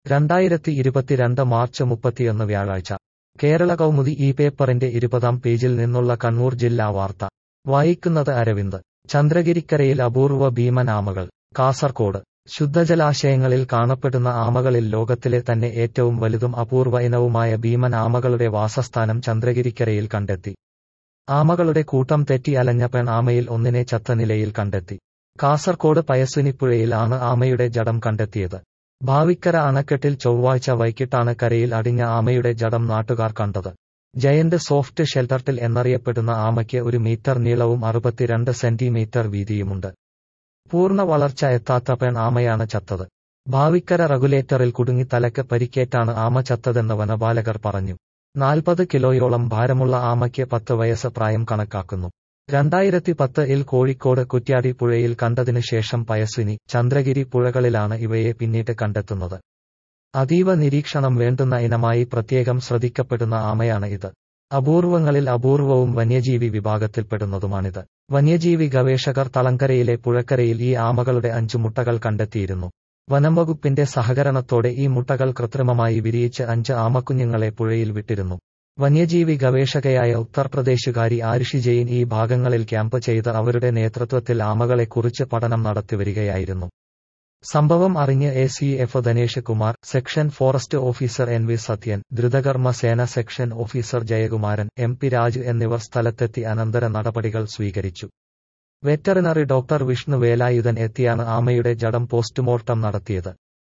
രണ്ടായിരത്തി ഇരുപത്തിരണ്ട് മാർച്ച് മുപ്പത്തിയൊന്ന് വ്യാഴാഴ്ച കേരള കൗമുദി ഈ പേപ്പറിന്റെ ഇരുപതാം പേജിൽ നിന്നുള്ള കണ്ണൂർ ജില്ലാ വാർത്ത വായിക്കുന്നത് അരവിന്ദ് ചന്ദ്രഗിരിക്കരയിൽ അപൂർവ ഭീമൻ ആമകൾ കാസർകോട് ശുദ്ധജലാശയങ്ങളിൽ കാണപ്പെടുന്ന ആമകളിൽ ലോകത്തിലെ തന്നെ ഏറ്റവും വലുതും അപൂർവ ഇനവുമായ ഭീമൻ ആമകളുടെ വാസസ്ഥാനം ചന്ദ്രഗിരിക്കരയിൽ കണ്ടെത്തി ആമകളുടെ കൂട്ടം തെറ്റി അലഞ്ഞ പെൺ ആമയിൽ ഒന്നിനെ ചത്ത നിലയിൽ കണ്ടെത്തി കാസർകോട് പയസ്വിനിപ്പുഴയിൽ ആണ് ആമയുടെ ജഡം കണ്ടെത്തിയത് ഭാവിക്കര അണക്കെട്ടിൽ ചൊവ്വാഴ്ച വൈകിട്ടാണ് കരയിൽ അടിഞ്ഞ ആമയുടെ ജഡം നാട്ടുകാർ കണ്ടത് ജയന്റ് സോഫ്റ്റ് ഷെൽട്ടർട്ടിൽ എന്നറിയപ്പെടുന്ന ആമയ്ക്ക് ഒരു മീറ്റർ നീളവും അറുപത്തിരണ്ട് സെന്റിമീറ്റർ വീതിയുമുണ്ട് പൂർണ്ണ വളർച്ച എത്താത്ത പെൺ ആമയാണ് ചത്തത് ഭാവിക്കര റെഗുലേറ്ററിൽ കുടുങ്ങി തലക്ക് പരിക്കേറ്റാണ് ആമ ചത്തതെന്ന് വനപാലകർ പറഞ്ഞു നാൽപ്പത് കിലോയോളം ഭാരമുള്ള ആമയ്ക്ക് പത്ത് വയസ്സ് പ്രായം കണക്കാക്കുന്നു രണ്ടായിരത്തി പത്തിൽ കോഴിക്കോട് കുറ്റ്യാടി പുഴയിൽ കണ്ടതിനു ശേഷം പയസ്വിനി ചന്ദ്രഗിരി പുഴകളിലാണ് ഇവയെ പിന്നീട് കണ്ടെത്തുന്നത് അതീവ നിരീക്ഷണം വേണ്ടുന്ന ഇനമായി പ്രത്യേകം ശ്രദ്ധിക്കപ്പെടുന്ന ആമയാണ് ഇത് അപൂർവങ്ങളിൽ അപൂർവവും വന്യജീവി വിഭാഗത്തിൽപ്പെടുന്നതുമാണിത് വന്യജീവി ഗവേഷകർ തളങ്കരയിലെ പുഴക്കരയിൽ ഈ ആമകളുടെ അഞ്ചു മുട്ടകൾ കണ്ടെത്തിയിരുന്നു വനംവകുപ്പിന്റെ സഹകരണത്തോടെ ഈ മുട്ടകൾ കൃത്രിമമായി വിരിയിച്ച് അഞ്ച് ആമക്കുഞ്ഞുങ്ങളെ പുഴയിൽ വിട്ടിരുന്നു വന്യജീവി ഗവേഷകയായ ഉത്തർപ്രദേശുകാരി ആരുഷി ജെയിൻ ഈ ഭാഗങ്ങളിൽ ക്യാമ്പ് ചെയ്ത് അവരുടെ നേതൃത്വത്തിൽ ആമകളെക്കുറിച്ച് പഠനം നടത്തിവരികയായിരുന്നു സംഭവം അറിഞ്ഞ് A C F Dhanesh Kumar section forest officer N V Sathyan ദ്രുതകർമ്മ സേന section officer Jayakumaran M P Raj എന്നിവർ സ്ഥലത്തെത്തി അനന്തര നടപടികൾ സ്വീകരിച്ചു വെറ്ററിനറി ഡോക്ടർ വിഷ്ണു വേലായുധൻ എത്തിയാണ് ആമയുടെ ജഡം പോസ്റ്റ്മോർട്ടം നടത്തിയത്